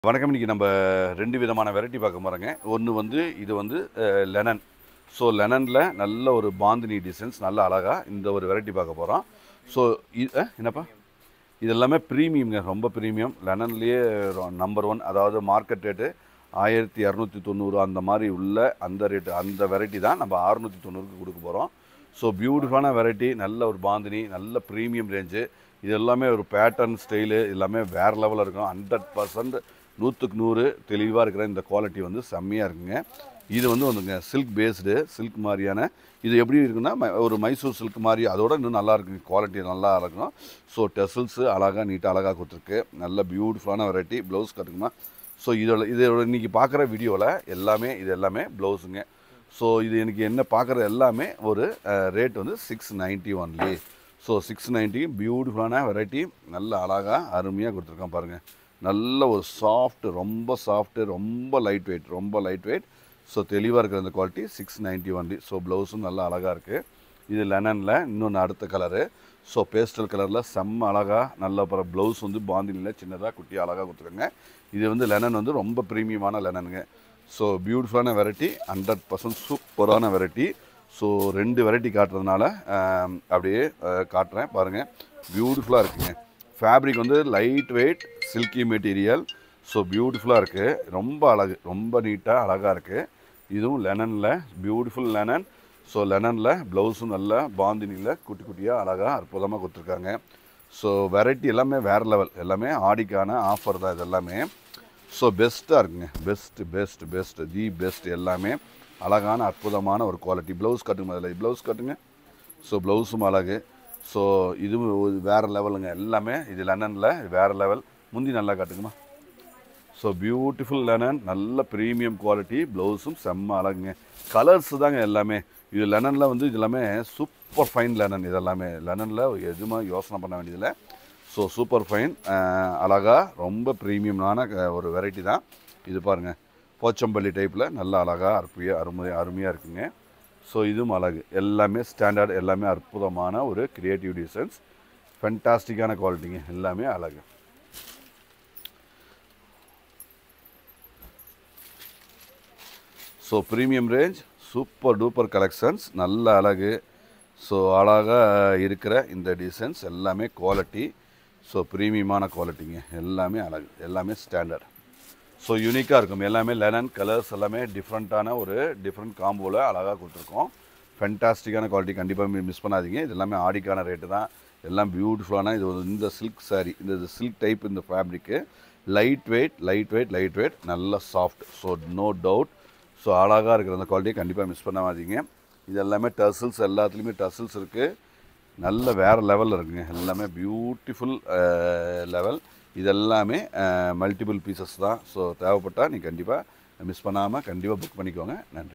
வணக்கம் இன்னைக்கு நம்ம ரெண்டு விதமான வெரைட்டி பார்க்க போகிறோங்க ஒன்று வந்து இது வந்து லெனன் ஸோ லெனனில் நல்ல ஒரு பாந்தினி டிசைன்ஸ் நல்ல அழகாக இந்த ஒரு வெரைட்டி பார்க்க போகிறோம் ஸோ என்னப்பா இது எல்லாமே ப்ரீமியம்ங்க ரொம்ப ப்ரீமியம் லெனன்லேயே நம்பர் ஒன் அதாவது மார்க்கெட் ரேட்டு ஆயிரத்தி இரநூத்தி தொண்ணூறு அந்த மாதிரி உள்ள அந்த ரேட்டு அந்த வெரைட்டி தான் நம்ம அறுநூற்றி தொண்ணூறுக்கு கொடுக்க போகிறோம் ஸோ பியூட்டிஃபுல்லான வெரைட்டி நல்ல ஒரு பாந்தினி நல்ல ப்ரீமியம் ரேஞ்சு இது எல்லாமே ஒரு பேட்டர்ன் ஸ்டைலு எல்லாமே வேறு லெவலில் இருக்கும் ஹண்ட்ரட் பர்சன்ட் நூற்றுக்கு நூறு தெளிவாக இருக்கிற இந்த குவாலிட்டி வந்து செம்மையாக இருக்குங்க இது வந்து வந்துங்க சில்க் பேஸ்டு சில்க் மாதிரியான இது எப்படி இருக்குன்னா ம- ஒரு மைசூர் சில்க் மாதிரி அதோட இன்னும் நல்லா இருக்குங்க குவாலிட்டி நல்லா இருக்கும் ஸோ டெசல்ஸு அழகாக நீட்டாக அழகாக கொடுத்துருக்கு நல்ல பியூட்டிஃபுல்லான வெரைட்டி ப்ளவுஸ் கட்டுக்குமா ஸோ இதோட இதோட இன்றைக்கி பார்க்குற வீடியோவில் எல்லாமே இது எல்லாமே ப்ளவுஸுங்க ஸோ இது எனக்கு என்ன பார்க்குறது எல்லாமே ஒரு ரேட் வந்து six ninety only so six ninety பியூட்டிஃபுல்லான வெரைட்டி நல்ல அழகாக அருமையாக கொடுத்துருக்கான் பாருங்கள் நல்ல ஒரு சாஃப்ட் ரொம்ப சாஃப்ட்டு ரொம்ப லைட் வெயிட் ரொம்ப லைட் வெயிட் ஸோ தெளிவாக இருக்கிற அந்த quality six ninety only so ப்ளவுஸும் நல்லா அழகாக இருக்குது இது லெனனில் இன்னொன்று அடுத்த கலரு ஸோ பேஸ்டல் கலரில் செம்ம அழகாக நல்ல அப்புறம் ப்ளவுஸ் வந்து பாந்தினியில் சின்னதாக குட்டி அழகாக கொடுத்துருங்க இது வந்து லெனன் வந்து ரொம்ப ப்ரீமியமான லெனனுங்க ஸோ பியூட்டிஃபுல்லான வெரைட்டி ஹண்ட்ரட் பர்சன்ட் சூப்பரான வெரைட்டி ஸோ ரெண்டு வெரைட்டி காட்டுறதுனால ஆம், அப்படியே அஹ், காட்டுறேன் பாருங்கள் பியூட்டிஃபுல்லாக இருக்குங்க ஃபேப்ரிக் வந்து light weight silky material so பியூட்டிஃபுல்லாக இருக்குது ரொம்ப அழகு ரொம்ப நீட்டாக அழகாக இருக்குது இதுவும் லெனனில் பியூட்டிஃபுல் லெனன் ஸோ லெனனில் ப்ளவுஸும் நல்லா பாந்தினியில் குட்டி குட்டியாக அழகாக அற்புதமாக கொடுத்துருக்காங்க ஸோ வெரைட்டி எல்லாமே வேறு லெவல் எல்லாமே ஆடிக்கான ஆஃபர் தான் இது எல்லாமே ஸோ பெஸ்ட்டாக இருக்குங்க best best best the best எல்லாமே அழகான அற்புதமான ஒரு குவாலிட்டி ப்ளவுஸ் கட்டுங்க அதில் ப்ளவுஸ் கட்டுங்க ஸோ ப்ளவுஸும் அழகு ஸோ இதுவும் ஒரு வேறு லெவலுங்க எல்லாமே இது லெனனில் வேறு லெவல் முந்தி நல்லா காட்டுங்கம்மா ஸோ பியூட்டிஃபுல் லெனன் நல்ல ப்ரீமியம் குவாலிட்டி ப்ளவுஸும் செம்ம அழகுங்க கலர்ஸ் தாங்க எல்லாமே இது லெனனில் வந்து இது எல்லாமே சூப்பர் ஃபைன் லெனன் இதெல்லாமே லெனனில் எதுவுமே யோசனை பண்ண வேண்டியதில்லை ஸோ சூப்பர் ஃபைன் அழகாக ரொம்ப ப்ரீமியமான ஒரு வெரைட்டி தான் இது பாருங்கள் போச்சம்பள்ளி டைப்பில் நல்ல அழகாக அருமையாக அருமை அருமையாக இருக்குங்க ஸோ இதுவும் அழகு எல்லாமே ஸ்டாண்டர்ட் எல்லாமே அற்புதமான ஒரு கிரியேட்டிவ் டிசைன்ஸ் ஃபென்டாஸ்டிக்கான குவாலிட்டிங்க எல்லாமே அழகு so premium range super duper collections நல்ல அழகு ஸோ அழகாக இருக்கிற இந்த டிசைன்ஸ் எல்லாமே குவாலிட்டி ஸோ ப்ரீமியமான குவாலிட்டிங்க எல்லாமே அழகு எல்லாமே ஸ்டாண்டர்ட் ஸோ யூனிக்காக இருக்கும் எல்லாமே லெனன் கலர்ஸ் எல்லாமே டிஃப்ரெண்ட்டான ஒரு டிஃப்ரெண்ட் காம்போவில் அழகாக கொடுத்துருக்கோம் ஃபென்டாஸ்டிக்கான குவாலிட்டி கண்டிப்பாக மிஸ் பண்ணாதீங்க இது எல்லாமே ஆடிக்கான ரேட்டு தான் எல்லாம் பியூட்டிஃபுல்லான இது ஒரு இந்த சில்க் saree இந்த சில்க் டைப் இந்த fabric light weight light weight light weight நல்ல soft so no doubt so அழகாக இருக்கிற அந்த குவாலிட்டியை கண்டிப்பாக மிஸ் பண்ணாதீங்க இது எல்லாமே டசில்ஸ் எல்லாத்துலேயுமே டசில்ஸ் இருக்குது நல்ல வேறு லெவலில் இருக்குங்க எல்லாமே பியூட்டிஃபுல் லெவல் இதெல்லாமே மல்டிபிள் பீசஸ் தான் ஸோ தேவைப்பட்டால் நீ கண்டிப்பாக மிஸ் பண்ணாமல் கண்டிப்பாக புக் பண்ணிக்கோங்க நன்றி